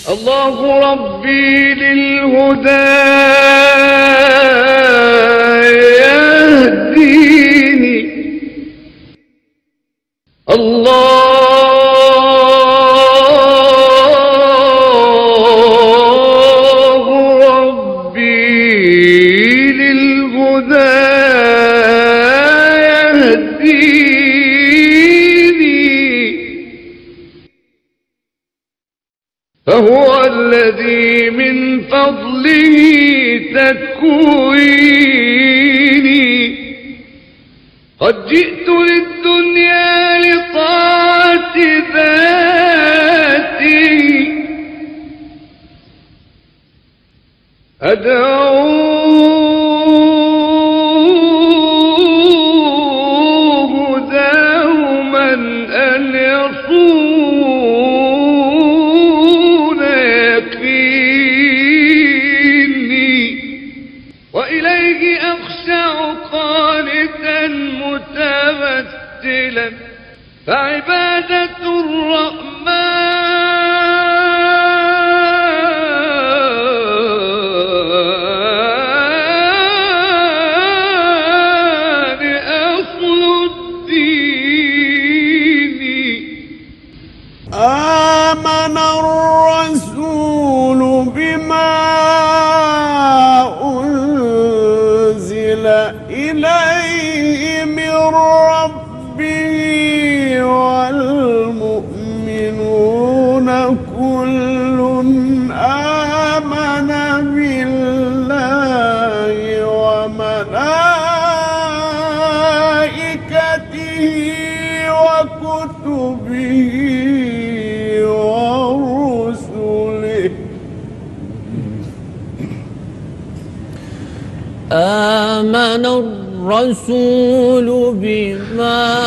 الله ربي للهدى يهديني الله ربي للهدى يهديني فهو الذي من فضله تكويني قد جئت للدنيا لطاعة ذاتي أدعوه دوما أن يصون يكفيني وإليه أخشع قانتا متبتلا فعبادة الرحمن أصل الدين آمن الرسول بما أنزل إليه من ربه والمؤمنون كل آمن بالله وملائكته وكتبه ورسله آمن الرسول بما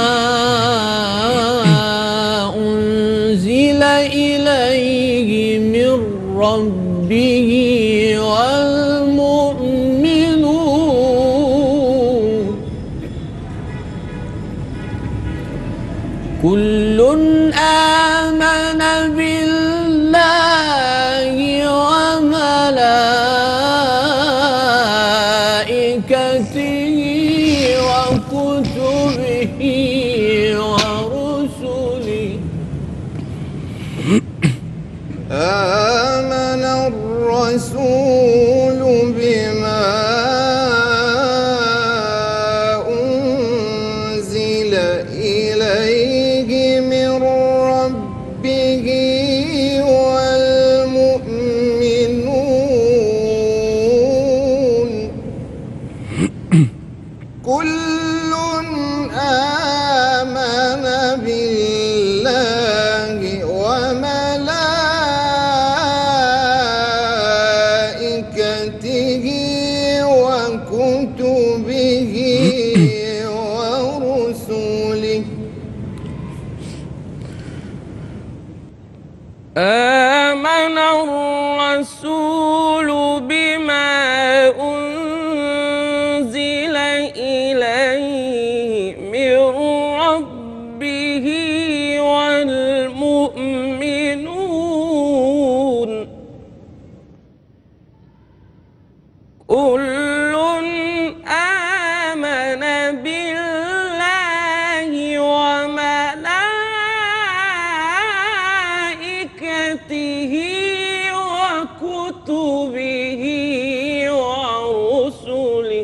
أنزل إليه من ربه والمؤمنون كل آمن بالله وملائكته وكتبه ورسله آمن الرسول بما أنزل إليه من ربه والمؤمنون كل آمن بالله وملائكته وكتبه ورسله آمن الرسول بما أنزل إليه من ربه والمؤمنون كل آمن بالله وملائكته وكتبه ورسله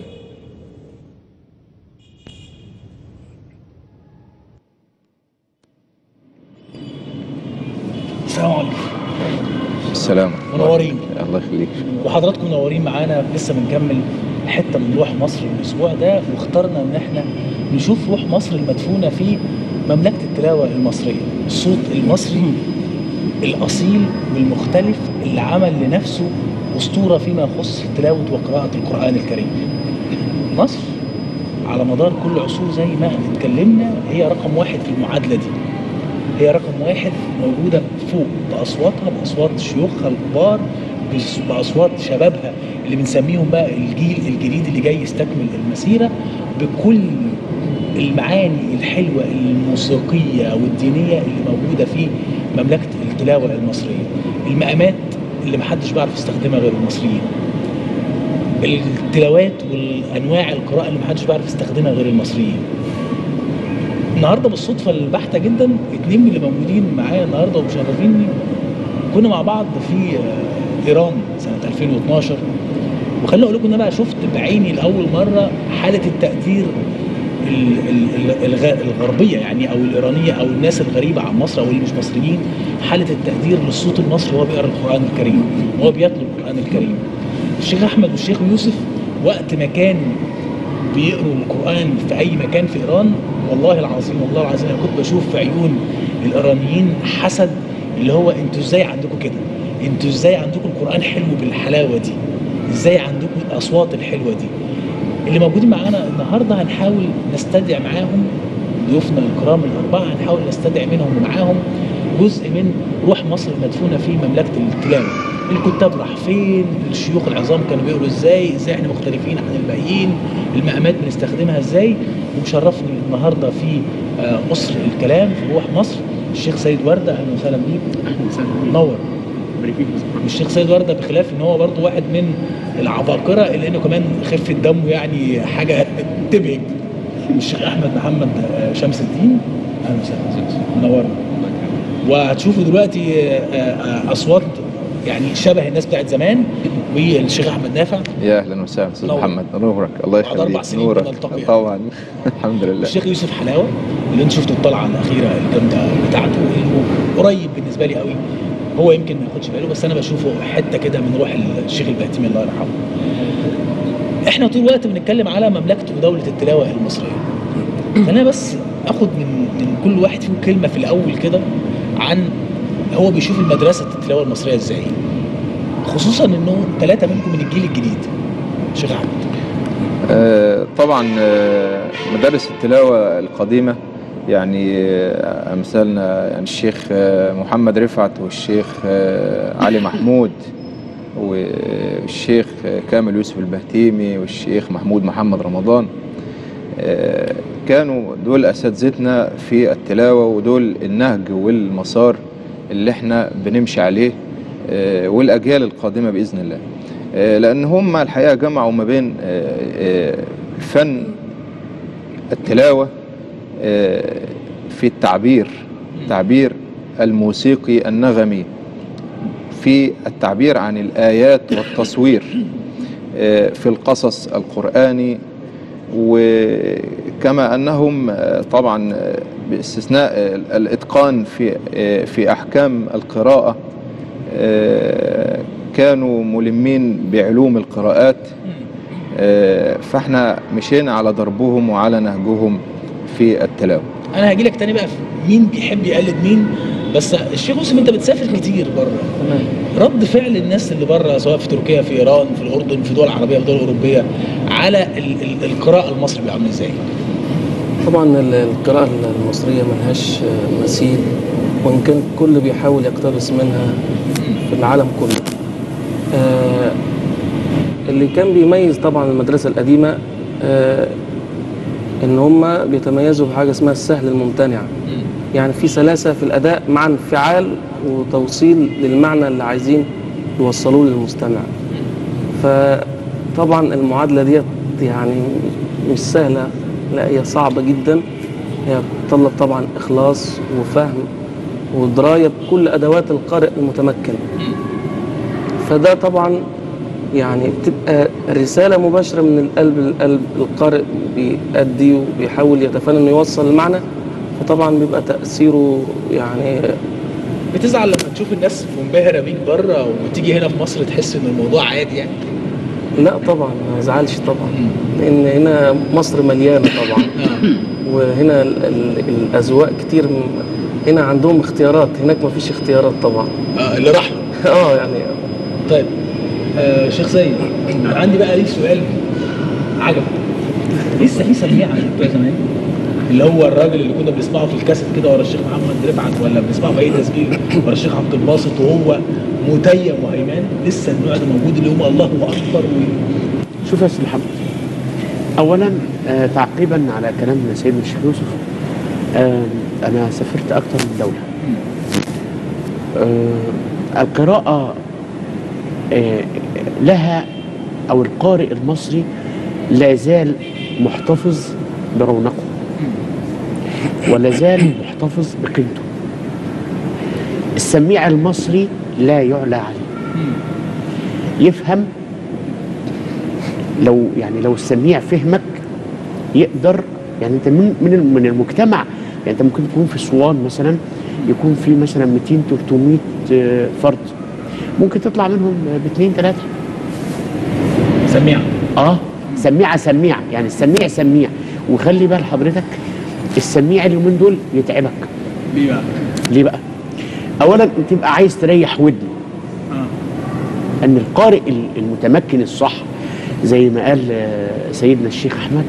السلام عليكم السلام منورين. الله يخليك وحضراتكم منورين معانا لسه بنكمل حته من روح مصر الاسبوع ده واخترنا ان احنا نشوف روح مصر المدفونه في مملكه التلاوه المصريه الصوت المصري الاصيل والمختلف اللي عمل لنفسه اسطوره فيما يخص تلاوه وقراءه القران الكريم مصر على مدار كل عصور زي ما اتكلمنا هي رقم واحد في المعادله دي هي رقم واحد موجودة فوق بأصواتها بأصوات شيوخها الكبار بس- بأصوات شبابها اللي بنسميهم بقى الجيل الجديد اللي جاي يستكمل المسيرة بكل المعاني الحلوة الموسيقية والدينية اللي موجودة في مملكة التلاوه المصريه المقامات اللي محدش بيعرف يستخدمها غير المصريين التلاوات والانواع القراءه اللي محدش بيعرف يستخدمها غير المصريين النهارده بالصدفه البحته جدا اتنين من اللي موجودين معايا النهارده ومشرفيني كنا مع بعض في آه، ايران سنه 2012 وخليني اقول لكم ان انا شفت بعيني لاول مره حاله التقدير ال- ال- ال- الغ- الغربيه يعني او الايرانيه او الناس الغريبه عن مصر او اللي مش مصريين حاله التقدير للصوت المصري وهو بيقرا القران الكريم وهو بيتلو القران الكريم الشيخ احمد والشيخ يوسف وقت ما كان بيقروا القران في اي مكان في ايران والله العظيم والله العظيم انا كنت بشوف في عيون الايرانيين حسد اللي هو انتوا ازاي عندكم كده انتوا ازاي عندكم القران حلو بالحلاوه دي ازاي عندكم الاصوات الحلوه دي اللي موجودين معانا النهارده هنحاول نستدعي معاهم ضيوفنا الكرام الاربعه هنحاول نستدعي منهم ومعاهم جزء من روح مصر المدفونه في مملكه التلاوه الكتاب راح فين الشيوخ العظام كانوا بيقولوا ازاي ازاي احنا مختلفين عن الباقيين المقامات بنستخدمها ازاي ومشرفني النهارده في آه، مصر الكلام في روح مصر الشيخ سيد ورده اهلا وسهلا بيك اهلا وسهلا نور بارك فيك بس. والشيخ سيد ورده بخلاف ان هو برضه واحد من العباقره الا انه كمان خفه دمه يعني حاجه تبهج الشيخ احمد محمد آه، شمس الدين اهلا وسهلا منورنا وهتشوفوا دلوقتي آه، آه، اصوات يعني شبه الناس بتاعت زمان والشيخ احمد نافع يا اهلا وسهلا استاذ نور. محمد نورك الله بعد أربع يخليك سنين نورك بنلتقي. طبعا الحمد لله الشيخ يوسف حلاوه اللي انت شفتوا الطلعه الاخيره الجامده بتاعته انه قريب بالنسبه لي قوي هو يمكن ما ياخدش باله بس انا بشوفه حته كده من روح الشيخ البهتيمي الله يرحمه. احنا طول الوقت بنتكلم على مملكه ودوله التلاوه المصريه. خلينا بس اخد من من كل واحد فيهم كلمه في الاول كده عن هو بيشوف المدرسه التلاوه المصريه ازاي. خصوصا انه ثلاثه منكم من الجيل الجديد. شيخ احمد. آه، طبعا آه، مدارس التلاوة القديمة يعني آه، أمثالنا يعني الشيخ آه، محمد رفعت والشيخ آه، علي محمود والشيخ آه، كامل يوسف البهتيمي والشيخ محمود محمد رمضان آه، كانوا دول أساتذتنا في التلاوة ودول النهج والمسار اللي احنا بنمشي عليه آه، والأجيال القادمة بإذن الله آه، لأن هم الحقيقة جمعوا ما بين آه، آه، فن التلاوة آه، في التعبير تعبير الموسيقي النغمي في التعبير عن الآيات والتصوير آه، في القصص القرآني وكما أنهم آه، طبعا آه، باستثناء آه، الإتقان في آه، في أحكام القراءة آه، كانوا ملمين بعلوم القراءات آه، فاحنا مشينا على دربهم وعلى نهجهم في التلاوة انا هاجي لك تاني بقى في مين بيحب يقلد مين بس الشيخ يوسف انت بتسافر كتير بره رد فعل الناس اللي بره سواء في تركيا في ايران في الاردن في دول عربيه في دول اوروبيه على ال ال القراءه المصري بيعمل ازاي؟ طبعا ال- القراءة المصرية ملهاش مثيل وإن كان الكل بيحاول يقتبس منها في العالم كله آه، اللي كان بيميز طبعا المدرسة القديمة آه، إن هم بيتميزوا بحاجة اسمها السهل الممتنع يعني في سلاسة في الأداء مع انفعال وتوصيل للمعنى اللي عايزين يوصلوه للمستمع فطبعا المعادلة ديت يعني مش سهلة لا هي صعبة جدا هي بتطلب طبعا إخلاص وفهم ودراية بكل أدوات القارئ المتمكن فده طبعا يعني بتبقى رسالة مباشرة من القلب للقلب القارئ بيأدي وبيحاول يتفنن انه يوصل المعنى فطبعا بيبقى تأثيره يعني بتزعل لما تشوف الناس منبهره بيك بره وتيجي هنا في مصر تحس ان الموضوع عادي يعني؟ لا طبعا ما يزعلش طبعا لان هنا مصر مليانه طبعا وهنا ال ال الاذواق كتير م- هنا عندهم اختيارات هناك ما فيش اختيارات طبعا آه اللي راح له اه يعني طيب آه شيخ سيد انا عندي بقى ليك سؤال عجب لسه في سميع عن بتوع زمان اللي هو الراجل اللي كنا بنسمعه في الكاسيت كده ورا الشيخ محمد رفعت ولا بنسمعه في اي تسجيل ورا الشيخ عبد الباسط وهو متيم وهيمان لسه النوع ده موجود اللي هم الله اكبر و... شوف يا استاذ محمد اولا آه تعقيبا على كلام سيدنا الشيخ يوسف آه انا سافرت اكثر من دوله آه، القراءة آه، لها أو القارئ المصري لا زال محتفظ برونقه ولا زال محتفظ بقيمته السميع المصري لا يعلى عليه يفهم لو يعني لو السميع فهمك يقدر يعني انت من من من المجتمع يعني انت ممكن تكون في اسوان مثلا يكون في مثلا 200 300 آه، فرد ممكن تطلع منهم باثنين ثلاثه سميع اه سميعه سميعه يعني السميع سميع وخلي بال حضرتك السميع اليومين دول يتعبك ليه بقى؟ ليه بقى؟ اولا تبقى عايز تريح ودن اه ان القارئ ال- المتمكن الصح زي ما قال آه، سيدنا الشيخ احمد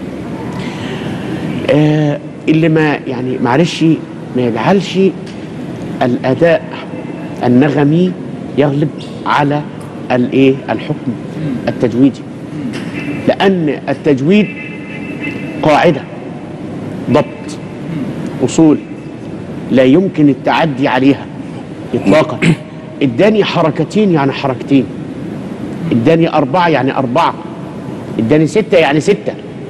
آه، اللي ما يعني معلش ما يجعلش الاداء النغمي يغلب على الايه الحكم التجويدي لان التجويد قاعده ضبط اصول لا يمكن التعدي عليها اطلاقا اداني حركتين يعني حركتين اداني أربعة يعني أربعة اداني ستة يعني ستة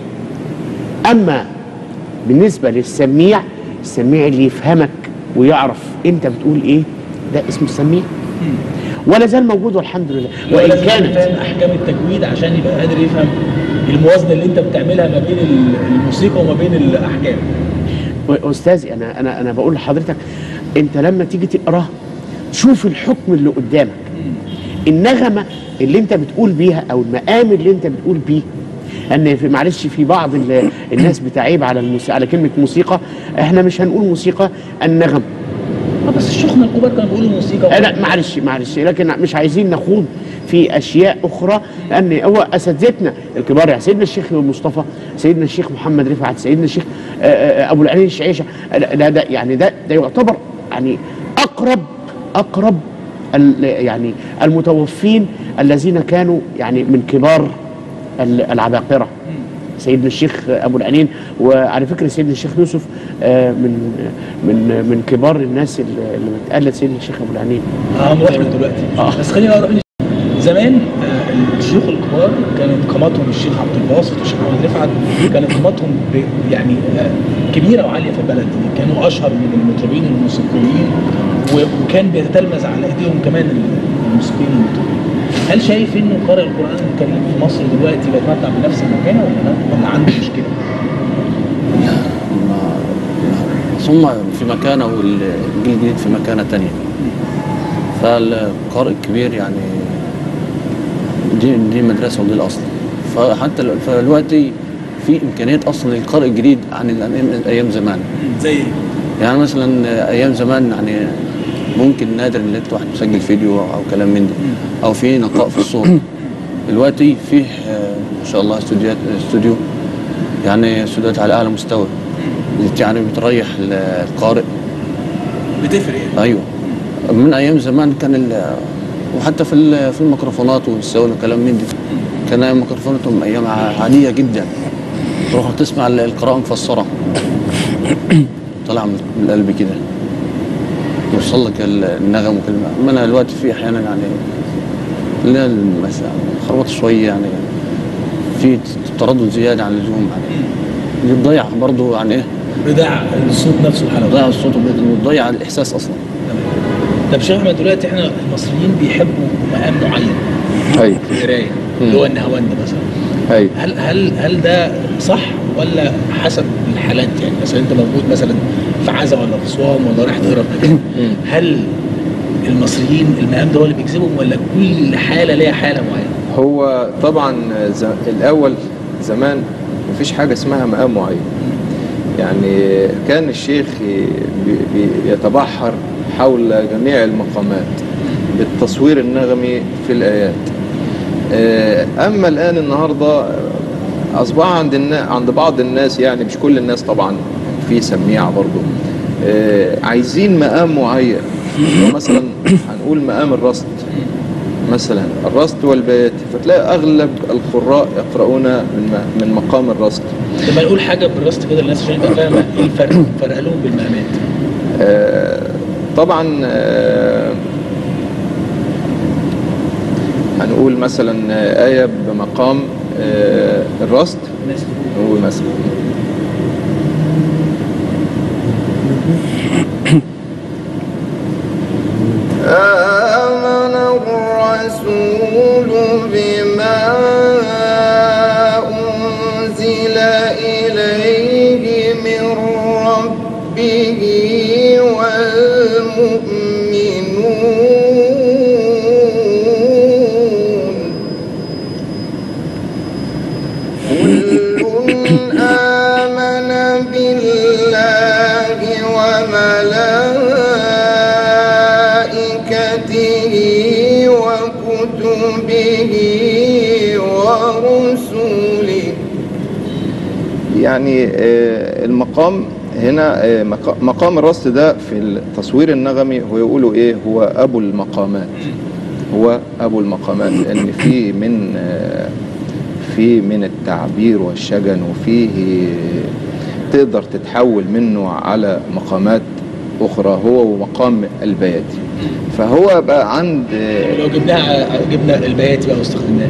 أما بالنسبة للسميع السميع اللي يفهمك ويعرف أنت بتقول إيه ده اسمه السميع ولا زال موجود والحمد لله وإن لازم يكون كانت فاهم احكام التجويد عشان يبقى قادر يفهم الموازنه اللي انت بتعملها ما بين الموسيقى وما بين الاحكام استاذي انا انا انا بقول لحضرتك انت لما تيجي تقراه شوف الحكم اللي قدامك النغمه اللي انت بتقول بيها او المقام اللي انت بتقول بيه ان في معلش في بعض ال- الناس بتعيب على الموسيقى على كلمه موسيقى احنا مش هنقول موسيقى النغم اه بس الشيوخنا الكبار كانوا بيقولوا موسيقى آه، لا معلش معلش لكن مش عايزين نخوض في اشياء اخرى لان هو اساتذتنا الكبار يعني سيدنا الشيخ مصطفى سيدنا الشيخ محمد رفعت سيدنا الشيخ آه، آه، ابو العلي الشعيشه آه، ده, ده يعني ده ده يعتبر يعني اقرب اقرب ال- يعني المتوفين الذين كانوا يعني من كبار ال- العباقره سيدنا الشيخ ابو العنين وعلى فكره سيدنا الشيخ يوسف آه، من من من كبار الناس اللي اللي بتقلد سيدنا الشيخ ابو العنين اه نروح له دلوقتي آه. بس خلينا نروح للشيخ. زمان آه، الشيوخ الكبار كانت قاماتهم الشيخ عبد الباسط والشيخ محمد رفعت كانت قاماتهم ب- يعني آه، كبيره وعاليه في البلد دي كانوا اشهر من المطربين الموسيقيين و- وكان بيتلمذ على ايديهم كمان الموسيقيين المطربين هل شايف انه قارئ القران الكريم في مصر دلوقتي بيتمتع بنفس المكانه ولا لا؟ ولا عنده مشكله؟ ثم في مكانه والجيل الجديد في مكانة تانية فالقارئ الكبير يعني دي دي مدرسة ودي الأصل فحتى ال- فدلوقتي في إمكانيات أصلا للقارئ الجديد عن الأيام- أيام زمان زي ايه؟ يعني مثلا أيام زمان يعني ممكن نادر ان انت واحد مسجل فيديو او كلام من ده او في نقاء في الصوت دلوقتي فيه آه، ما شاء الله استوديوهات استوديو يعني استوديوهات على اعلى مستوى يعني بتريح ال- القارئ بتفرق يعني ايوه من ايام زمان كان ال- وحتى في ال- في الميكروفونات والسول وكلام من ده كان ميكروفوناتهم ايام ع- عاديه جدا تروح تسمع ال- القراءه مفسره طالعه من من القلب كده يوصل لك ال- النغم وكلمه اما انا دلوقتي في احيانا يعني اللي هي المس- خربط شويه يعني في تردد زياده عن اللزوم يعني اللي بتضيع برضه يعني ايه بضاع الصوت نفسه الحلوه بتضيع الصوت وبتضيع الاحساس اصلا طب شيخ احمد دلوقتي احنا المصريين بيحبوا مقام معين ايوه في القرايه اللي هو النهاوند مثلا ايوه هل هل هل ده صح ولا حسب الحالات يعني مثلا انت موجود مثلا في عزا ولا في صوام ولا رايح تقرا في كتاب هل المصريين المقام ده هو اللي بيجذبهم ولا كل حاله ليها حاله معينه؟ هو طبعا ز... الاول زمان مفيش حاجه اسمها مقام معين يعني كان الشيخ ي- بي... بي... يتبحر حول جميع المقامات بالتصوير النغمي في الايات آه، اما الان النهارده اصبح عند النا... عند بعض الناس يعني مش كل الناس طبعا في سميعه برضو آه، عايزين مقام معين مثلا هنقول مقام الرصد مثلا الرصد والبيات فتلاقي اغلب القراء يقرؤون من م- من مقام الرصد لما نقول حاجه بالرصد كده للناس عشان تبقى فاهمه ايه الفرق؟ فرق لهم بالمقامات آه، طبعا آه، هنقول مثلا آه، آية بمقام آه، الرصد نقول مثلا آمن الرسول بما أنزل إليه من ربه والمؤمنون كل آمن بالله وملائكته وكتبه ورسله يعني آه، المقام هنا آه، مقا- مقام الرصد ده في التصوير النغمي هو يقولوا ايه هو ابو المقامات هو ابو المقامات لان في من آه، في من التعبير والشجن وفيه تقدر تتحول منه على مقامات اخرى هو ومقام البياتي فهو بقى عند آه، لو جبناها جبنا البياتي بقى واستخدمناه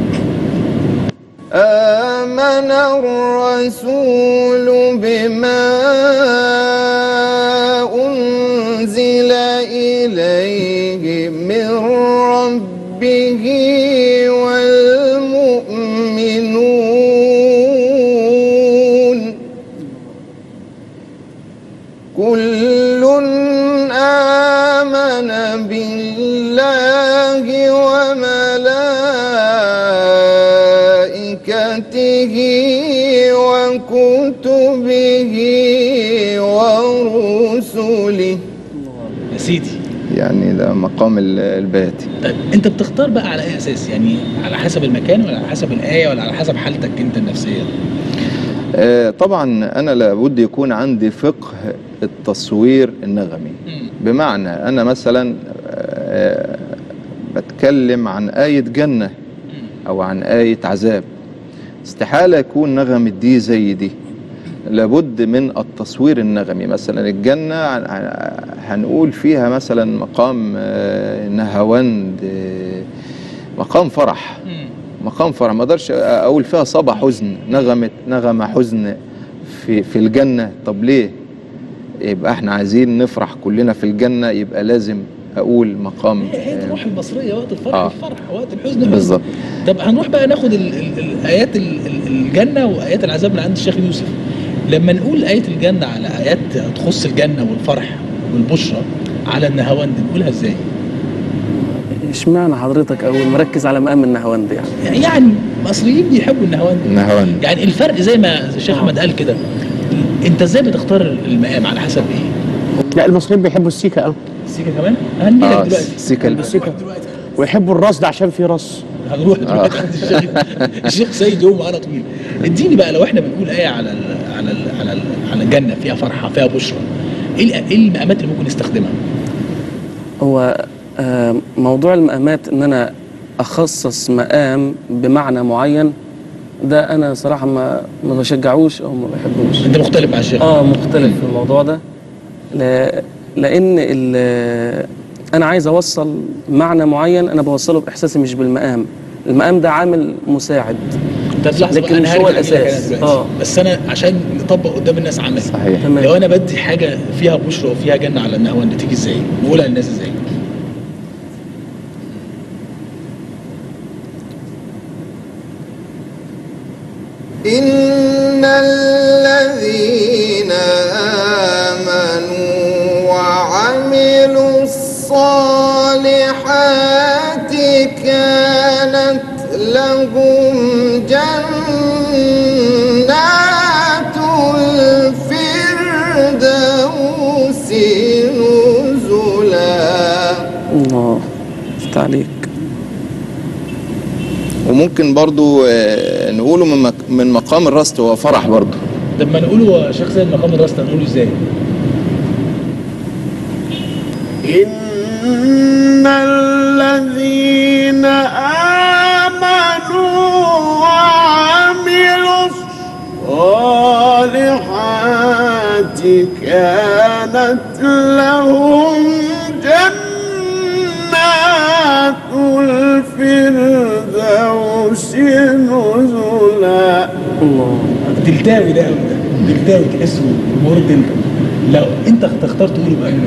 آمن الرسول بما أنزل إليه من ربه والمؤمنون كل آمن بالله وملائكته وكتبه ورسله يا سيدي يعني ده مقام ال- البياتي طيب انت بتختار بقى على اي اساس يعني على حسب المكان ولا على حسب الايه ولا على حسب حالتك انت النفسيه آه، طبعا انا لابد يكون عندي فقه التصوير النغمي بمعنى انا مثلا آه، بتكلم عن آية جنة او عن آية عذاب استحالة يكون نغمة دي زي دي لابد من التصوير النغمي مثلا الجنة عن- عن- هنقول فيها مثلا مقام آه، نهاوند آه، مقام فرح مقام فرح ما اقدرش اقول فيها صبا حزن نغمه نغمه حزن في في الجنه طب ليه يبقى احنا عايزين نفرح كلنا في الجنه يبقى لازم اقول مقام هي دي الروح المصريه وقت الفرح آه. الفرح وقت الحزن الحزن. بالظبط طب هنروح بقى ناخد ال ال الايات ال ال الجنه وايات العذاب من عند الشيخ يوسف لما نقول ايه الجنه على ايات تخص الجنه والفرح والبشرى على النهاوند نقولها ازاي؟ اشمعنى حضرتك اول مركز على مقام النهاوند يعني يعني المصريين بيحبوا النهاوند نهاوند يعني الفرق زي ما الشيخ احمد قال كده انت ازاي بتختار المقام على حسب ايه؟ لا المصريين بيحبوا السيكا قوي السيكا كمان؟ هنجي لك اه دلوقتي سيكا السيكا ويحبوا الرصد عشان في رص هنروح دلوقتي عند الشيخ الشيخ سيد يوم معانا طويل اديني بقى لو احنا بنقول ايه على ال على ال على ال على الجنه فيها فرحه فيها بشرى ايه الأ- ايه المقامات اللي ممكن نستخدمها؟ هو آه، موضوع المقامات ان انا اخصص مقام بمعنى معين ده انا صراحه ما ما بشجعوش او ما بحبوش انت مختلف مع الشيخ اه مختلف في الموضوع ده لا لان ال- انا عايز اوصل معنى معين انا بوصله باحساسي مش بالمقام المقام ده عامل مساعد طب لحظه لكن بقى مش انا هو هرجع أجي لك أنا الأساس. دلوقتي. آه. بس انا عشان نطبق قدام الناس عملي صحيح تمام لو انا بدي حاجه فيها بشرى وفيها جنه على النهوند تيجي ازاي؟ نقولها للناس ازاي؟ إن الذين آمنوا وعملوا الصالحات كانت لهم جنات الفردوس نزلا الله فتح عليك وممكن برضو آه، نقوله من مك- من مقام الرصد هو فرح برضو لما نقوله شيخ سيد مقام الراس ده نقوله ازاي؟ إن الذين آمنوا وعملوا الصالحات كانت لهم دلتاوي ده قوي ده دلتاوي تحسه جمهور الدلتا لو انت تختار تقوله بقى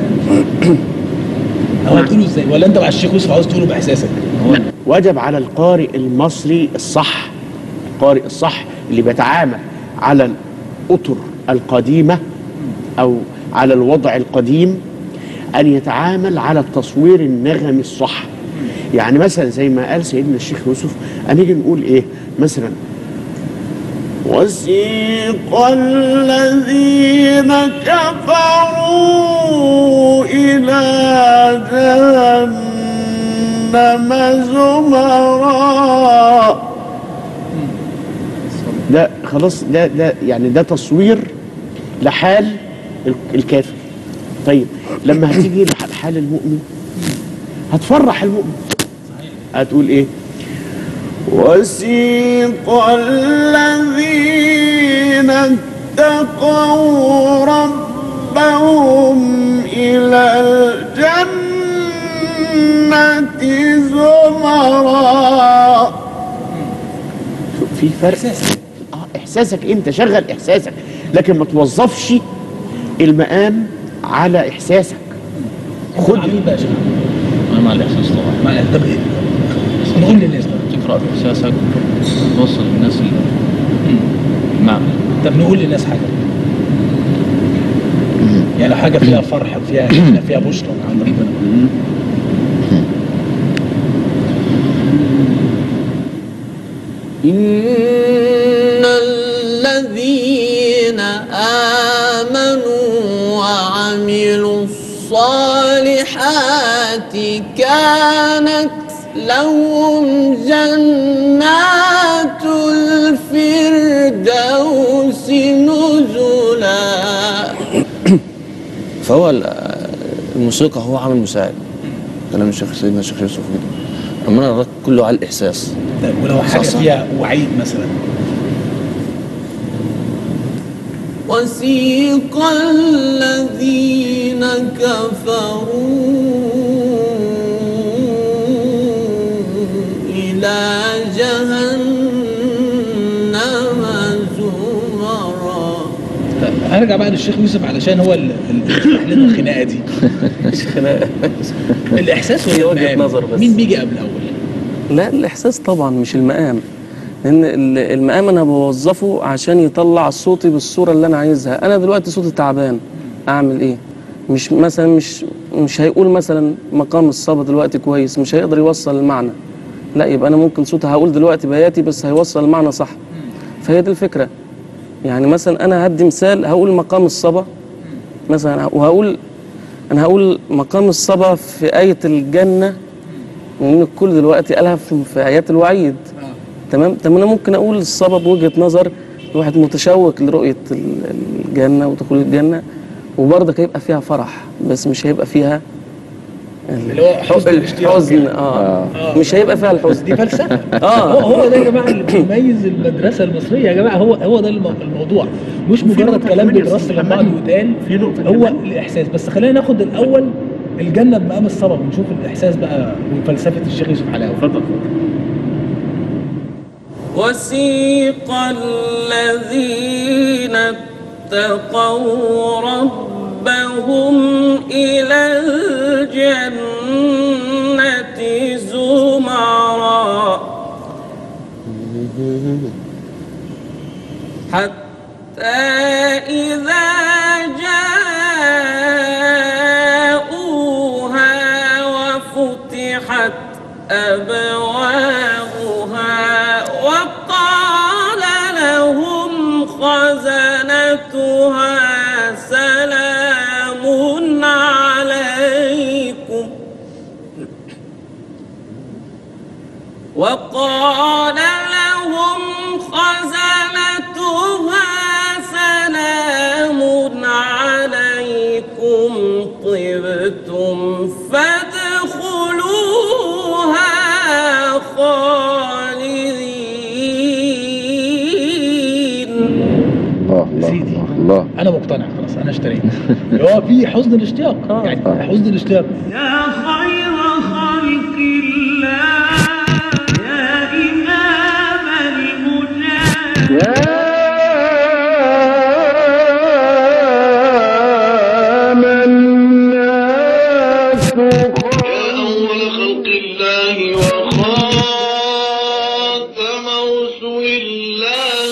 او هتقوله ازاي ولا انت مع الشيخ يوسف عاوز تقوله باحساسك هو وجب على القارئ المصري الصح القارئ الصح اللي بيتعامل على الأطر القديمة أو على الوضع القديم أن يتعامل على التصوير النغمي الصح يعني مثلا زي ما قال سيدنا الشيخ يوسف هنيجي نقول إيه مثلا وسيق الذين كفروا إلى جهنم زمرا ده خلاص ده ده يعني ده تصوير لحال ال- الكافر طيب لما هتيجي لح- لحال المؤمن هتفرح المؤمن هتقول ايه وسيق الذين اتقوا ربهم إلى الجنة زمرا شوف في فرق اه احساسك انت شغل احساسك لكن ما توظفش المقام على احساسك خد مين بقى يا شيخ انا مع الاحساس طبعا مع طب إيه؟ نقول للناس بقى تقرا باحساسك توصل للناس المعنى طب نقول للناس حاجه يعني لو حاجه فيها فرح فيها فيها بشرى من عند ربنا إن الذين آمنوا وعملوا الصالحات كانت لهم جنات الفردوس نزلا فهو ال- الموسيقى هو عامل مساعد كلام الشيخ سيدنا الشيخ يوسف كده اما انا الرك كله على الاحساس طيب ولو حاجه صح. فيها وعيد مثلا وسيق الذين كفروا إلى جهنم زمرا طيب هرجع بقى للشيخ يوسف علشان هو اللي اللي يشرح لنا الخناقه دي مش خناقه الاحساس هي ولا وجهة المقام؟ نظر بس. مين بيجي قبل اول لا الاحساس طبعا مش المقام لان ال- المقام انا بوظفه عشان يطلع صوتي بالصوره اللي انا عايزها انا دلوقتي صوتي تعبان اعمل ايه مش مثلا مش مش هيقول مثلا مقام الصبا دلوقتي كويس مش هيقدر يوصل المعنى لا يبقى انا ممكن صوتي هقول دلوقتي بياتي بس هيوصل المعنى صح فهي دي الفكره يعني مثلا انا هدي مثال هقول مقام الصبا مثلا وهقول انا هقول مقام الصبا في آية الجنة لأن الكل دلوقتي قالها في في آيات الوعيد تمام طب انا ممكن اقول الصبا بوجهة نظر الواحد متشوق لرؤية ال- الجنة ودخول الجنة وبرضك هيبقى فيها فرح بس مش هيبقى فيها اللي هو حزن الاشتياق الحزن يعني. اه مش هيبقى فيها الحزن دي فلسفه اه هو هو ده يا جماعه اللي بيميز المدرسه المصريه يا جماعه هو هو ده المو- الموضوع مش وفي مجرد نقطة كلام كمان يا بيترص أستاذ جنب بعض محمد. ويتقال في نقطة هو كمان. الاحساس بس خلينا ناخد الاول الجنه بمقام الصبا ونشوف الاحساس بقى وفلسفه الشيخ يوسف حلاوه اتفضل وسيق الذين اتقوا ربهم إلى الجنة زمرا حتى إذا جاءوها وفتحت أبوابها وقال لهم خزنتها سلام عليكم وقال لهم خزنتها سلام عليكم طبتم فادخلوها خالدين الله الله الله, الله. انا مقتنع خلاص انا اشتريت هو في حزن الاشتياق يعني حزن الاشتياق يا خير خلق الله يا إمام المجاهدين الله وخاتم رسل الله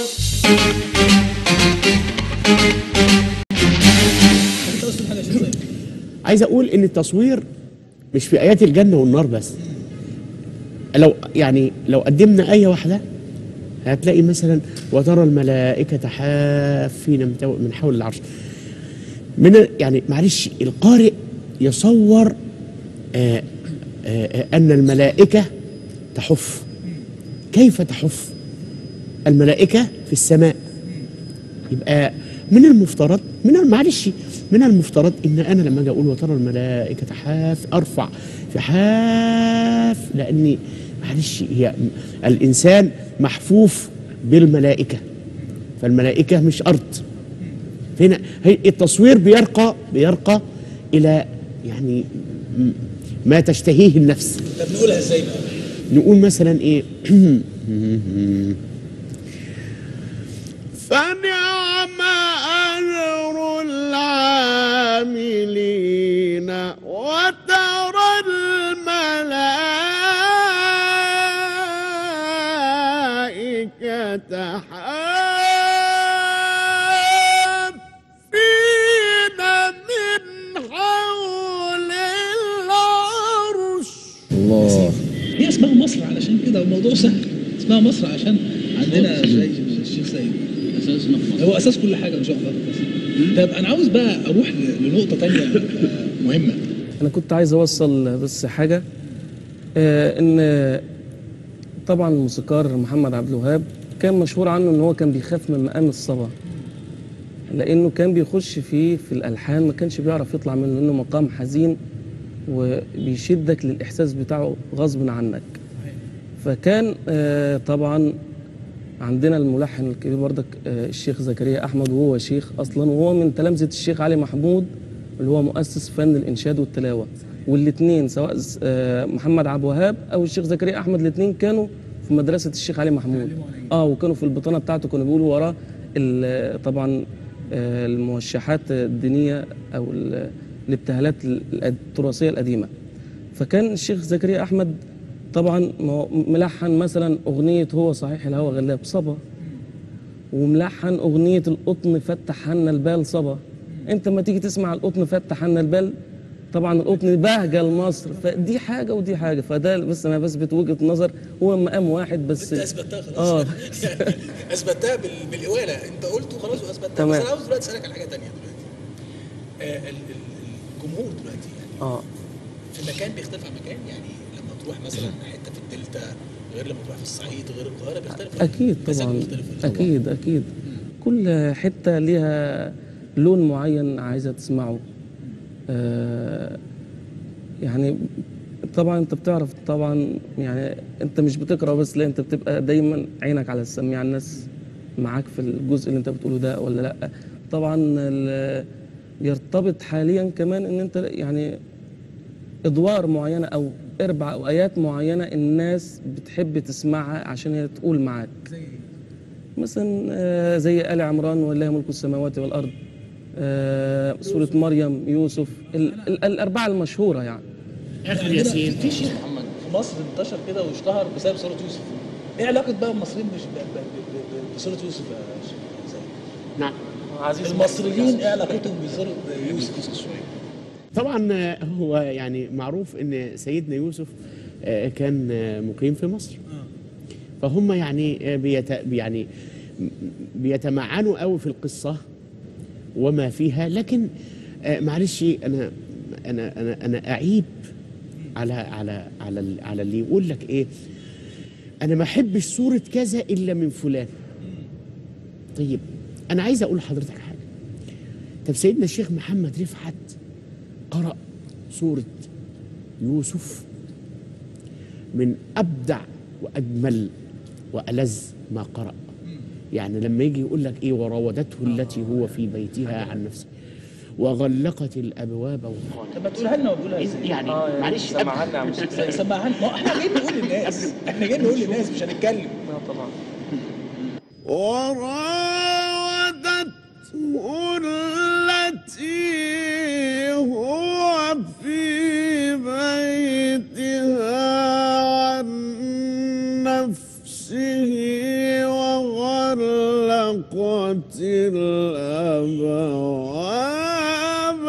عايز اقول ان التصوير مش في ايات الجنه والنار بس لو يعني لو قدمنا ايه واحده هتلاقي مثلا وترى الملائكه حافين من تو- من حول العرش من يعني معلش القارئ يصور آه آه آه ان الملائكه تحف كيف تحف الملائكه في السماء يبقى من المفترض من معلش من المفترض ان انا لما اجي اقول وترى الملائكه حاف ارفع في حاف لاني معلش هي الانسان محفوف بالملائكه فالملائكه مش ارض هنا هي التصوير بيرقى بيرقى الى يعني م- ما تشتهيه النفس طب نقولها ازاي بقى؟ نقول مثلا ايه فنعم أجر العاملين وترى الملائكة حافين من حول العرش الله هي اسمها مصر علشان كده الموضوع سهل اسمها مصر عشان عندنا زي الشيخ سيد اساسنا في مصر هو اساس كل حاجه ان شاء الله بس طب انا عاوز بقى اروح ل- لنقطه تانية آه، مهمه انا كنت عايز اوصل بس حاجه آه ان طبعا الموسيقار محمد عبد الوهاب كان مشهور عنه ان هو كان بيخاف من مقام الصبا لانه كان بيخش فيه في الالحان ما كانش بيعرف يطلع منه لانه مقام حزين وبيشدك للاحساس بتاعه غصب عنك فكان آه طبعا عندنا الملحن الكبير بردك آه الشيخ زكريا احمد وهو شيخ اصلا وهو من تلامذه الشيخ علي محمود اللي هو مؤسس فن الانشاد والتلاوه والاثنين سواء ز- آه محمد عبد الوهاب او الشيخ زكريا احمد الاثنين كانوا في مدرسه الشيخ علي محمود اه وكانوا في البطانه بتاعته كانوا بيقولوا وراه ال- طبعا آه الموشحات الدينيه او ال- الابتهالات ال- التراثيه القديمه فكان الشيخ زكريا احمد طبعا ما هو ملحن مثلا اغنيه هو صحيح الهوى غلاب صبا وملحن اغنيه القطن فتح عنا البال صبا انت ما تيجي تسمع القطن فتح عنا البال طبعا القطن بهجه لمصر فدي حاجه ودي حاجه فده بس انا بثبت وجهه نظر هو مقام واحد بس انت اثبتها خلاص اه اثبتها بال- بالاواله انت قلته خلاص واثبتها تمام. بس انا عاوز دلوقتي اسالك على حاجه تانية دلوقتي آه ال- ال- الجمهور دلوقتي يعني اه في مكان بيختلف عن مكان يعني لما تروح مثلا حته في الدلتا غير لما تروح في الصعيد غير القاهره بيختلف اكيد مزاج طبعا مختلف. اكيد اكيد كل حته ليها لون معين عايزه تسمعه آه يعني طبعا انت بتعرف طبعا يعني انت مش بتقرا بس لا انت بتبقى دايما عينك على السميع الناس معاك في الجزء اللي انت بتقوله ده ولا لا طبعا ال- يرتبط حاليا كمان ان انت يعني ادوار معينه او اربع او ايات معينه الناس بتحب تسمعها عشان هي تقول معاك مثلا آه، زي ال عمران ولله ملك السماوات والارض آه، سوره مريم يوسف ال- ال- الاربعه المشهوره يعني اخر ياسين في شيخ في مصر انتشر كده واشتهر بسبب سوره يوسف ايه علاقه بقى المصريين مش ب- ب- ب- ب- بسوره يوسف يا شيخ زي؟ نعم المصريين ايه علاقتهم بسوره يوسف طبعا آه، هو يعني معروف ان سيدنا يوسف آه، كان آه، مقيم في مصر فهم يعني آه، بيت يعني م- بيتمعنوا قوي في القصه وما فيها لكن آه، معلش انا انا انا انا اعيب على على على ال- على اللي يقول لك ايه انا ما احبش صوره كذا الا من فلان طيب انا عايز اقول لحضرتك حاجه طب سيدنا الشيخ محمد رفعت قرأ سورة يوسف من أبدع وأجمل وألذ ما قرأ يعني لما يجي يقول لك إيه وراودته التي هو في بيتها عن نفسه وغلقت الأبواب وقالت طب ما تقولها لنا وتقولها ازاي؟ يعني آه، يعني معلش سمعها لنا يا عم الشيخ سيد. سمعها لنا ما احنا جايين نقول للناس احنا جايين نقول للناس مش هنتكلم لا طبعا وراودته التي هو في بيتها الأبواب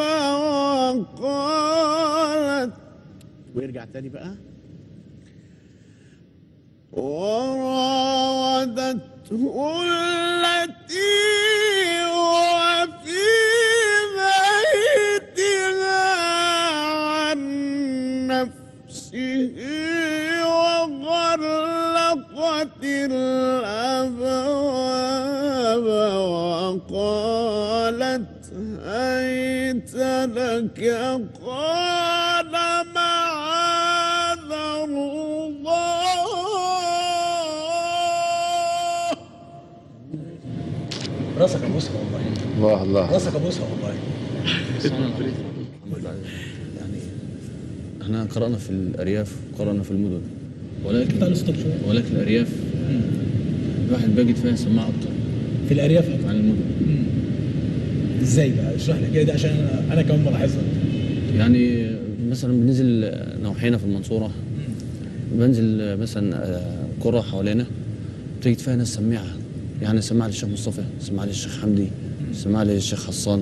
وقالت ويرجع تاني بقى وراودته التي هو في بيتها عن نفسه وغلقت الأبواب وقالت هيت لك قال معاذ الله راسك ابوسها والله الله الله راسك ابوسها والله يعني احنا قرأنا في الأرياف وقرأنا في المدن ولكن تعالوا ستوب شويه ولكن الأرياف الواحد بيجد فيها سماعة أكتر في الارياف اكتر عن المدن ازاي بقى اشرح لي كده عشان انا انا كمان بلاحظها يعني مثلا بننزل نوحينا في المنصورة بنزل مثلا آه، قرى حوالينا تجد فيها ناس سميعة يعني سماعة للشيخ مصطفى سماعة للشيخ حمدي سماعة للشيخ حسان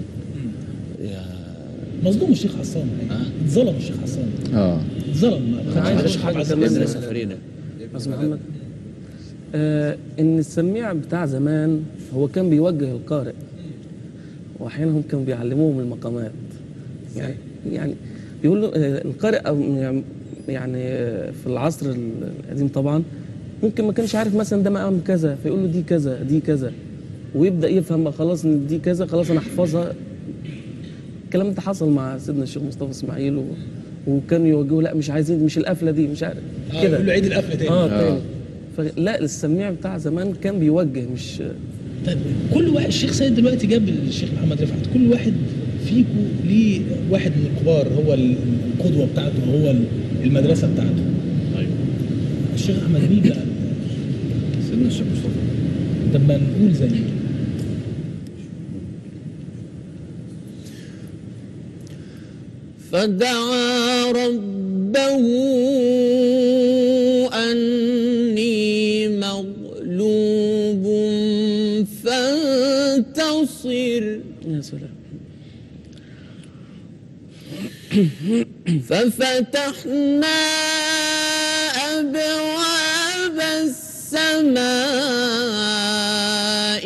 مظلوم الشيخ حسان اتظلم الشيخ حسان اه اتظلم ما أنا عايز خدش أقول حاجة حقه كمان مدرسة فريدة أستاذ محمد آه إن السميع بتاع زمان هو كان بيوجه القارئ وأحيانا هم كانوا بيعلموهم المقامات يعني يعني بيقول له آه القارئ أو يعني- يعني آه، في العصر القديم طبعا ممكن ما كانش عارف مثلا ده مقام كذا فيقول له دي كذا دي كذا ويبدا يفهم بقى خلاص ان دي كذا خلاص انا احفظها الكلام ده حصل مع سيدنا الشيخ مصطفى اسماعيل و... وكانوا يوجهوا لا مش عايزين مش القفله دي مش عارف آه، كده يقول له عيد القفله تاني اه آه. تاني فلا السميع بتاع زمان كان بيوجه مش طيب كل واحد الشيخ سيد دلوقتي جاب الشيخ محمد رفعت كل واحد فيكم ليه واحد من الكبار هو القدوه بتاعته هو المدرسه بتاعته ايوه الشيخ احمد مين بقى سيدنا الشيخ مصطفى طب ما نقول زي فدعا ربه أني مغلوب فانتصر يا سلام ففتحنا أبواب السماء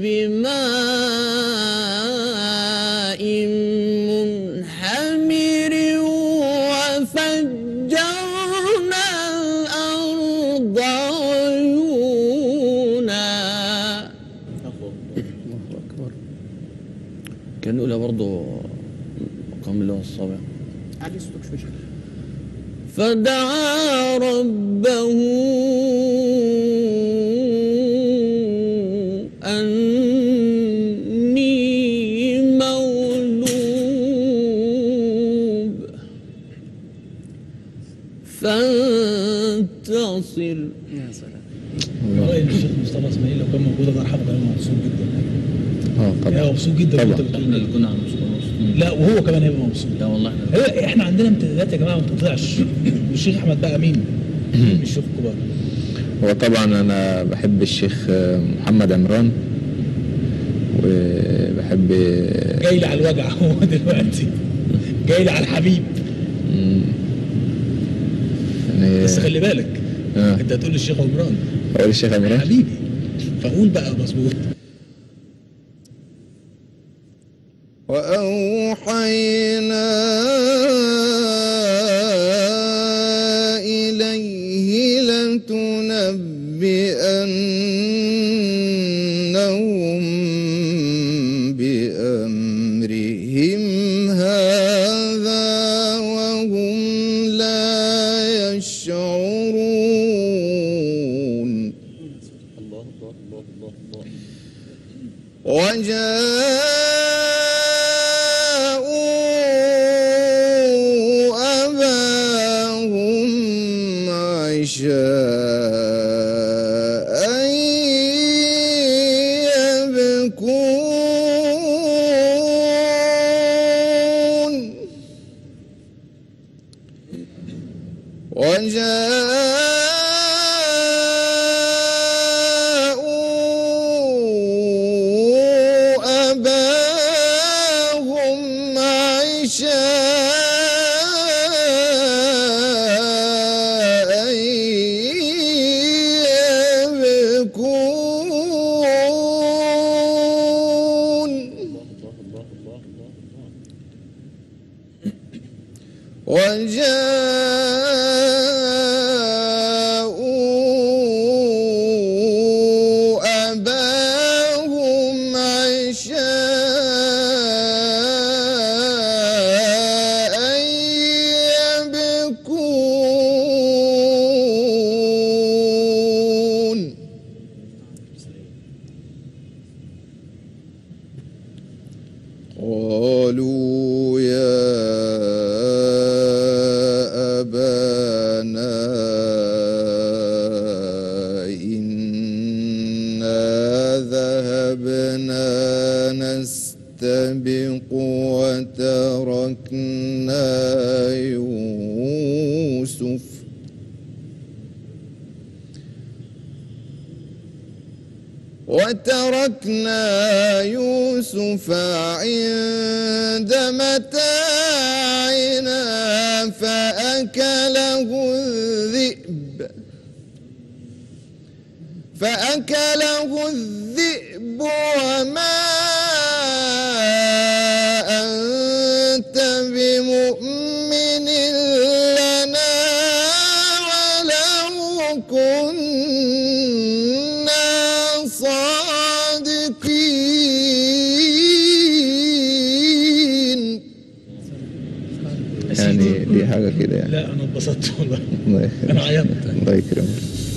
بماء منهمر وفجرنا الأرض عيونا الله اكبر كان نقولها برضه مقام اللي هو الصابع علي صوتك شوي فدعا ربه أني مغلوب فانتصر يا سلام والله الشيخ مصطفى اسماعيل لو كان موجود الله يرحمه كان مبسوط جدا اه هو مبسوط جدا طبعا. وانت بتقول احنا اللي كنا مبسوطين لا وهو كمان هيبقى مبسوط لا والله احنا هو احنا عندنا امتدادات يا جماعه ما بتطلعش والشيخ احمد بقى مين؟ مين من الشيوخ الكبار؟ هو طبعا انا بحب الشيخ محمد عمران وبحب جاي لي على الوجع هو دلوقتي جاي لي على الحبيب يعني بس خلي بالك آه. انت هتقول للشيخ عمران اقول الشيخ عمران حبيبي فقول بقى مظبوط وأوحينا إليه لتنبئنهم بأمرهم هذا وهم لا يشعرون وجاءوا أباهم عشاء يبكون إنا ذهبنا نستبق وتركنا يوسف وتركنا يوسف عند متاعنا فأكله الذئب فأكله الذئب وما أنت بمؤمن لنا ولو كنا صادقين يعني دي حاجة كده يعني لا انا اتبسطت والله الله يخليك. انا عيطت الله يكرمك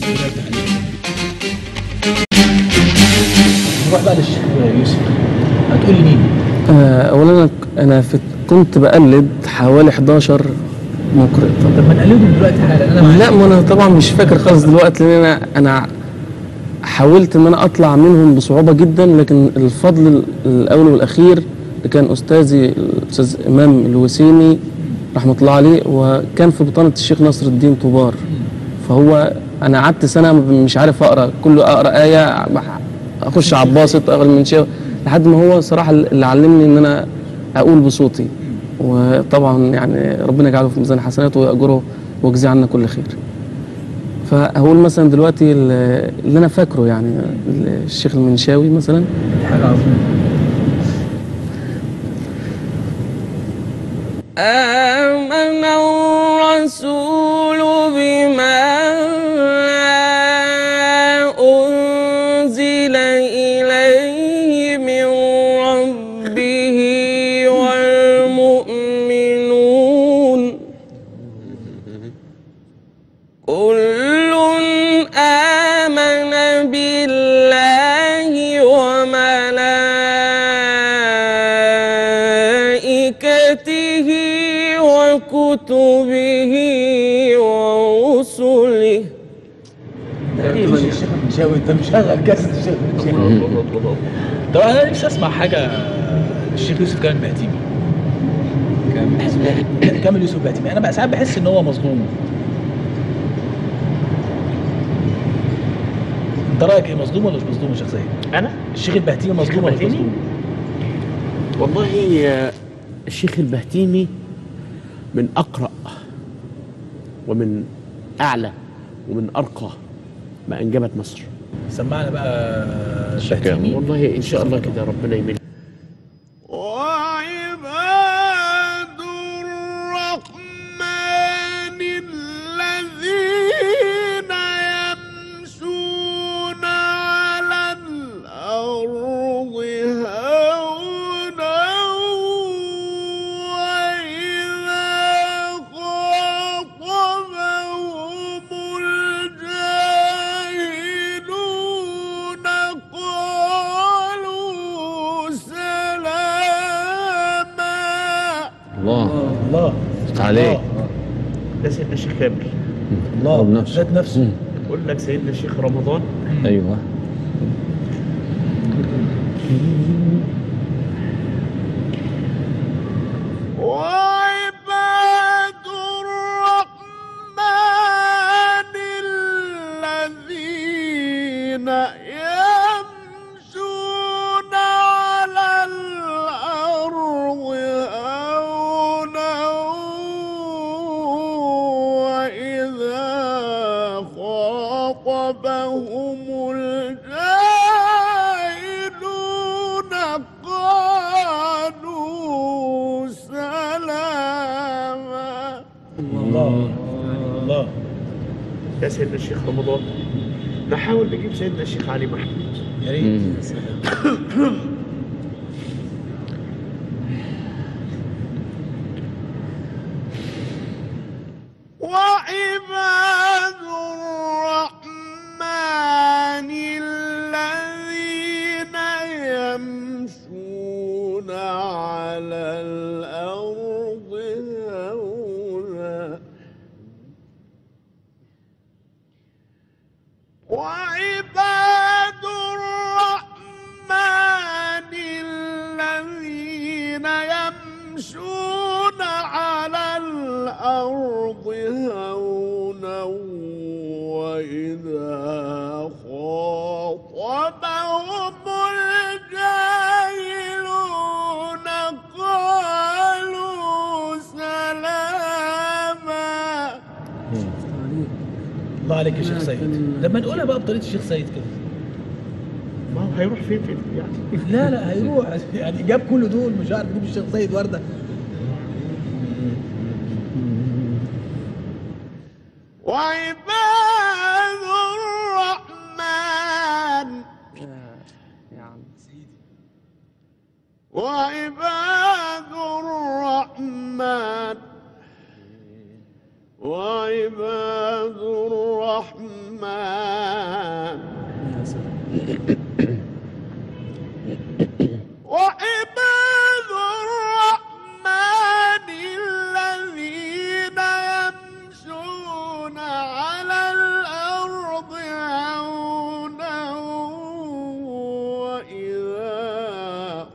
نروح بقى للشيخ يوسف هتقول لي مين؟ آه، اولا انا انا في كنت بقلد حوالي 11 مقرئ طب ما نقلدهم دلوقتي حالا انا معاك لا ما انا طبعا مش فاكر خالص دلوقتي لان انا انا حاولت ان انا اطلع منهم بصعوبه جدا لكن الفضل الاول والاخير اللي كان استاذي الاستاذ امام الوسيمي رحمه الله عليه وكان في بطانه الشيخ نصر الدين طوبار فهو انا قعدت سنه مش عارف اقرا كله اقرا ايه اخش عباسط اغلى من شيء لحد ما هو صراحه اللي علمني ان انا اقول بصوتي وطبعا يعني ربنا يجعله في ميزان حسناته ويأجره ويجزيه عنا كل خير فهقول مثلا دلوقتي ال- اللي انا فاكره يعني الشيخ المنشاوي مثلا حاجه عظيمه آمن الرسول بما أنزل إليه من ربه والمؤمنون كل آمن بالله وملائكته وكتبه ورسله تقريبا الشيخ المنشاوي انت مشغل كاسة الشيخ المنشاوي طب انا نفسي اسمع حاجه الشيخ يوسف كامل بهتيمي كان بحس إن- كامل يوسف بهتيمي انا بقى ساعات بحس ان هو مظلوم انت رايك ايه مظلوم ولا مش مظلوم شخصيا؟ انا الشيخ البهتيمي مظلوم ولا مش البهتيمي؟ مظلوم؟ والله آه، الشيخ البهتيمي من أقرأ ومن أعلى ومن أرقى ما أنجبت مصر سمعنا بقى البهتيمي والله إن شاء الله كده ربنا يمن وعباد الرحمن الذين يمشون على الأرض هونا وإذا خاطبهم الجاهلون قالوا سلاما الله الله عليك ده سيدنا الشيخ كامل الله بنفسه. ذات نفسه بقول لك سيدنا الشيخ رمضان ايوه وعباد الرحمن الذين يمشون على الأرض هونا وإذا خاطبهم الجاهلون قالوا سلاما الله الله ده سيدنا الشيخ رمضان نحاول نجيب سيدنا الشيخ علي محمود يا ريت وعباد الرحمن الذين يمشون على الأرض هونا وعباد الرحمن الذين يمشون على الأرض هونا وإذا خاطبهم الجاهلون قالوا سلاما الله عليك يا شيخ سيد لما نقولها بقى بطريقه الشيخ سيد كده ما هو هيروح فين فين يعني لا لا هيروح يعني جاب كل دول مش عارف يجيب الشيخ سيد ورده وعباد الرحمن يا عم وعباد الرحمن وعباد الرحمن يا سلام وعباد الرحمن الذين يمشون على الأرض هونا وإذا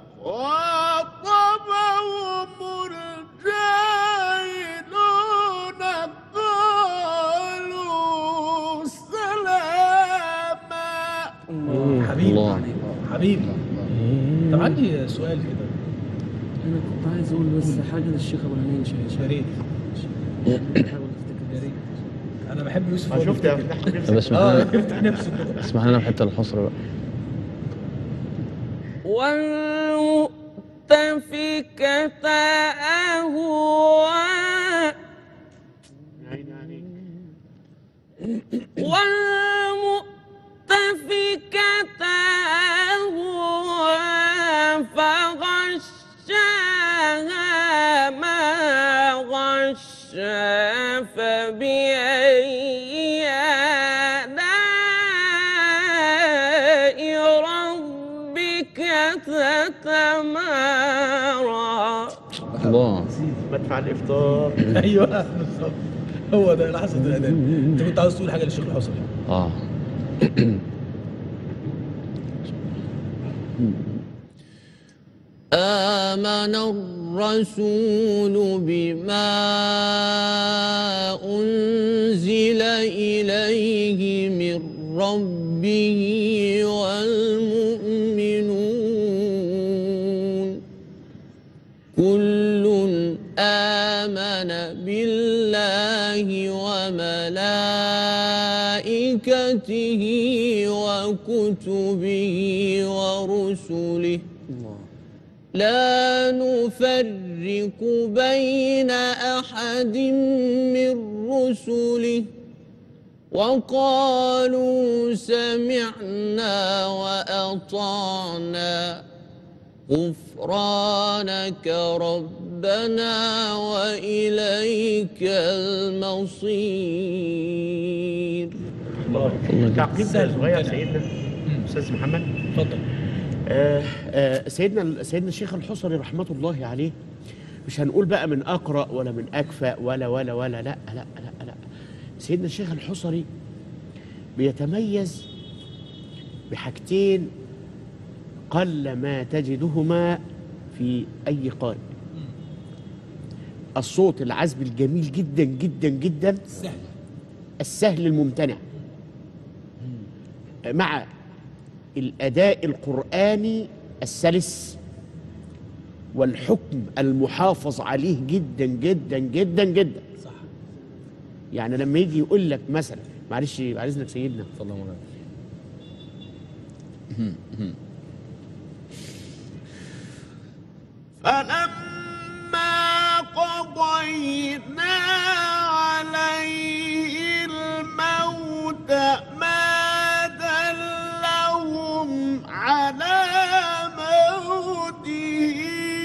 خاطبهم الجاهلون قالوا سلاما حبيبي الله حبيبي طب عندي سؤال كده انا كنت عايز اقول بس حاجه للشيخ ابو العينين شويه يا ريت بحاول افتكر يا ريت انا بحب يوسف ما هو شفت يا بيفتكر. فتحت نفسك طب اسمح اه لنا يفتح نفسه كده اسمح لنا بحته الحصر بقى والمؤتفكة أهوى عيني عليك والمؤتفكة أهوى فغشاها ما غشا فبأي آلاء ربك تتمارى الله مدفع الافطار ايوه بالظبط هو ده لحظه الاذان انت كنت عاوز تقول حاجه للشيخ الحصري اه آمن الرسول بما أنزل إليه من ربه والمؤمنون كل آمن بالله وملائكته وكتبه ورسله لا نفرق بين أحد من رسله وقالوا سمعنا وأطعنا غفرانك ربنا وإليك المصير تعقيب سهل صغير ممتنع. سيدنا استاذ محمد اتفضل آه آه سيدنا سيدنا الشيخ الحصري رحمه الله عليه مش هنقول بقى من اقرا ولا من اكفأ ولا ولا ولا لا لا لا لا سيدنا الشيخ الحصري بيتميز بحاجتين قل ما تجدهما في اي قارئ الصوت العذب الجميل جدا جدا جدا سهل السهل الممتنع مع الأداء القرآني السلس والحكم المحافظ عليه جدا جدا جدا جدا صح يعني لما يجي يقول لك مثلا معلش بعد اذنك سيدنا صلى الله عليه وسلم فلما قضينا عليه الموت ما دلهم على موته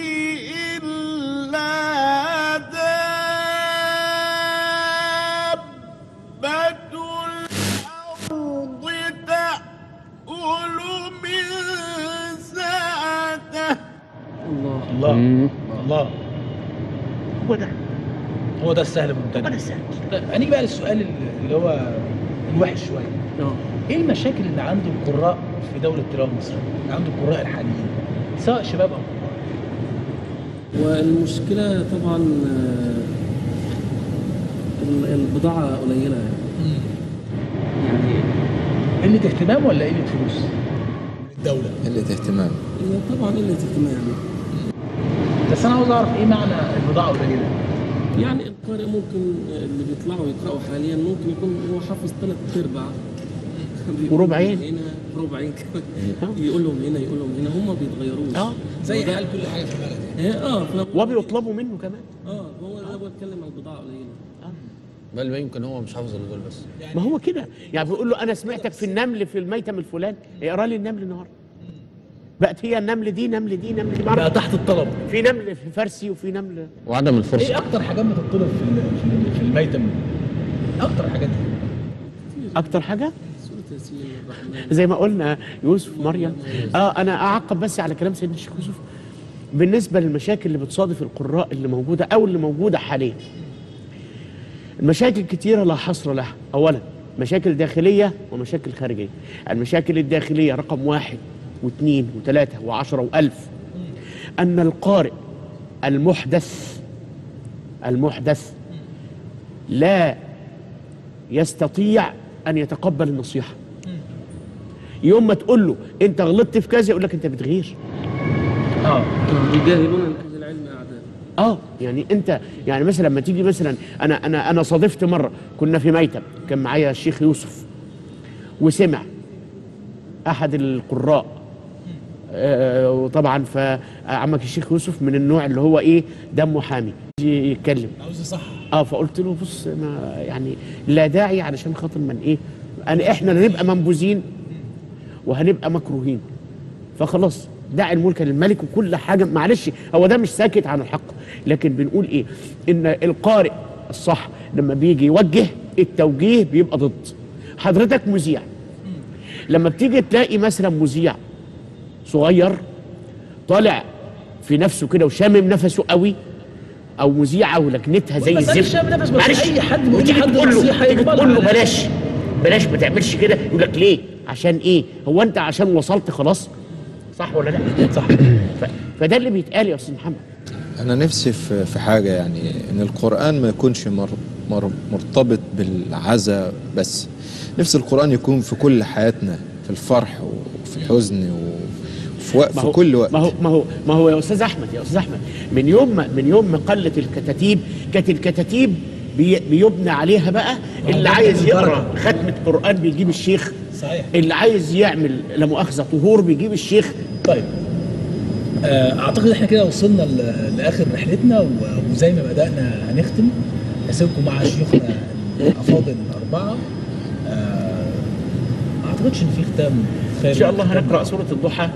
إلا دابة الأرض تأكل من سأته الله الله مم. الله هو ده هو ده السهل هو الممتنع ده السهل طيب هنيجي بقى للسؤال اللي هو وحش شويه ايه المشاكل اللي عند القراء في دوله التلاوه المصريه عند القراء الحاليين سواء شباب او والمشكلة طبعا آه، ال- البضاعة قليلة يعني قله اهتمام ولا قله فلوس الدوله قله اهتمام هي طبعا قلة اهتمام بس انا عاوز اعرف ايه معنى البضاعه قليله يعني القارئ ممكن اللي بيطلعوا يقرأوا حاليا ممكن يكون هو حافظ ثلاث ارباع بيقول وربعين. هنا ربعين كمان يقول لهم هنا يقول لهم هنا هم ما بيتغيروش اه زي وده- حال كل حاجه في البلد إيه، اه فأنا- وبيطلبوا منه كمان اه هو انا بتكلم عن البضاعة قليلة بل ما يمكن هو مش حافظ الا دول بس ما هو كده يعني بيقول له انا سمعتك في النمل في الميتم الفلاني اقرا لي النمل النهارده بقت هي النمل دي نمل دي نمل دي بقى تحت الطلب في نمل في فارسي وفي نمل وعدم الفرصه ايه اكتر حاجات بتطلب في ال- في ال- في الميتم اكتر حاجات اكتر حاجه سورة ياسين الرحمن زي ما قلنا يوسف مريم اه انا اعقب بس على كلام سيدنا الشيخ يوسف بالنسبه للمشاكل اللي بتصادف القراء اللي موجوده او اللي موجوده حاليا المشاكل كتيره لا حصر لها اولا مشاكل داخليه ومشاكل خارجيه المشاكل الداخليه رقم واحد واثنين وثلاثه وعشره والف ان القارئ المحدث المحدث لا يستطيع ان يتقبل النصيحه يوم ما تقول له انت غلطت في كذا يقول لك انت بتغير اه يجاهلون لأهل العلم أعداء اه يعني انت يعني مثلا لما تيجي مثلا انا انا انا صادفت مره كنا في ميتم كان معايا الشيخ يوسف وسمع احد القراء آه وطبعا فعمك الشيخ يوسف من النوع اللي هو ايه دمه حامي يجي يتكلم عاوز صح اه فقلت له بص ما يعني لا داعي علشان خاطر من ايه أنا احنا نبقى منبوذين وهنبقى مكروهين فخلاص دع الملك للملك وكل حاجه معلش هو ده مش ساكت عن الحق لكن بنقول ايه ان القارئ الصح لما بيجي يوجه التوجيه بيبقى ضد حضرتك مذيع لما بتيجي تلاقي مثلا مذيع صغير طالع في نفسه كده وشامم نفسه قوي او مذيعه ولكنتها زي والمسألة الزفت شامم نفس، بس معلش أي حد بيقول وتيجي لحد تقول له نصيحة تيجي يقبلها تقول له على بلاش بلاش ما تعملش كده يقول لك ليه عشان ايه هو انت عشان وصلت خلاص صح ولا لا صح ف... فده اللي بيتقال يا استاذ محمد أنا نفسي في في حاجة يعني إن القرآن ما يكونش مر مر مرتبط بالعزاء بس نفسي القرآن يكون في كل حياتنا في الفرح وفي الحزن وفي وق- ما في هو كل وقت ما هو ما هو ما هو يا استاذ احمد يا استاذ احمد من يوم ما من يوم ما قلت الكتاتيب كانت الكتاتيب بي بيبنى عليها بقى اللي ده عايز بالدرجة. يقرا ختمه قران بيجيب الشيخ صحيح اللي عايز يعمل لا مؤاخذه طهور بيجيب الشيخ طيب آه، اعتقد احنا كده وصلنا ل- لاخر رحلتنا و- وزي ما بدانا هنختم اسيبكم مع شيوخنا الافاضل الاربعه آه، ما اعتقدش ان في ختام خير ان شاء الله ختام هنقرا سوره الضحى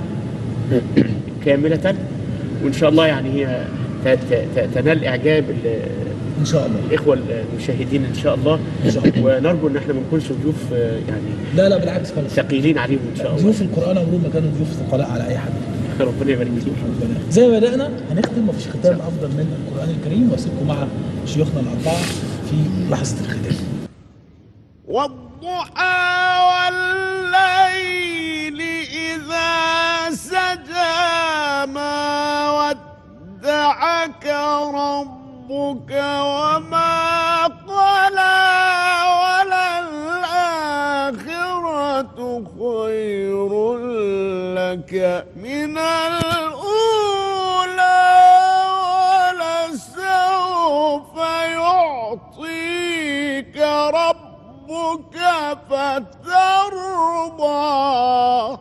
كامله وان شاء الله يعني هي ت- ت- ت- تنال اعجاب ال- ان شاء الله الاخوه المشاهدين ان شاء الله إن شاء الله. ونرجو ان احنا ما نكونش ضيوف آه، يعني لا لا بالعكس خالص ثقيلين عليهم ان شاء الله ضيوف القران عمرهم ما كانوا ضيوف ثقلاء على اي حد ربنا يبارك فيك ربنا زي ما بدانا هنختم مفيش ختام افضل من القران الكريم واسيبكم مع شيوخنا الاربعه في لحظه الختام والضحى والليل إذا سجى ما ودعك ربك وما قلى وللآخرة خير لك من الأولى ولسوف يعطيك ربك فترضى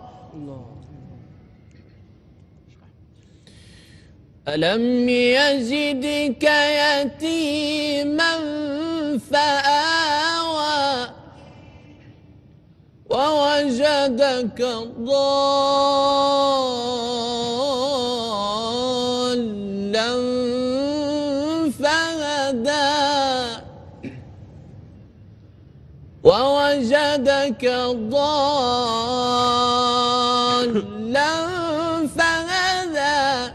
ألم يجدك يتيما فآوى ووجدك ضالا فهدى ووجدك ضالا فهدى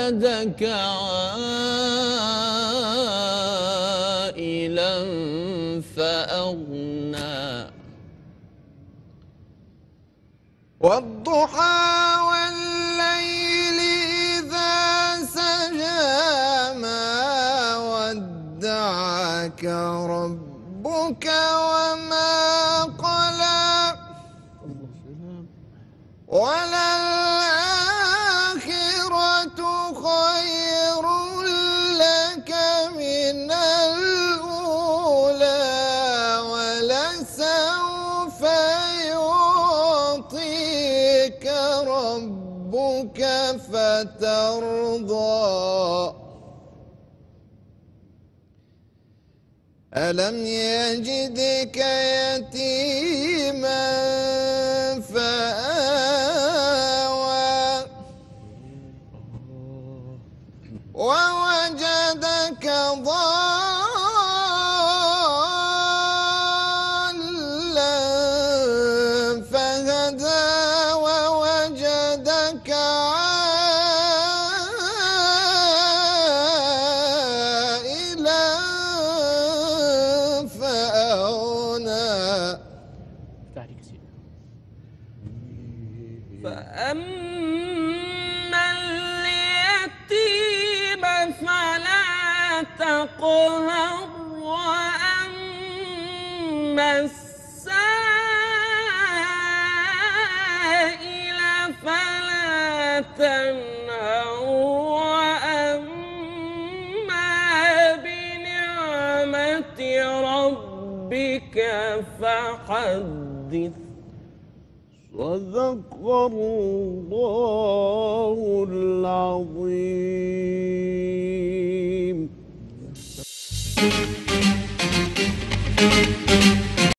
ووجدك عائلا فأغنى والضحى والليل إذا سجى ما ودعك ربك وما قلى وللآخرة خير لك من الأولى ولسوف يعطيك ربك فترضى ألم يجدك يتيما فآوى ووجدك ضالا فهدى ووجدك عائلا فأغنى فأما اليتيم فلا تقهر وأما السائل فلا تنهر وأما بنعمة ربك فحدث صدق الله العظيم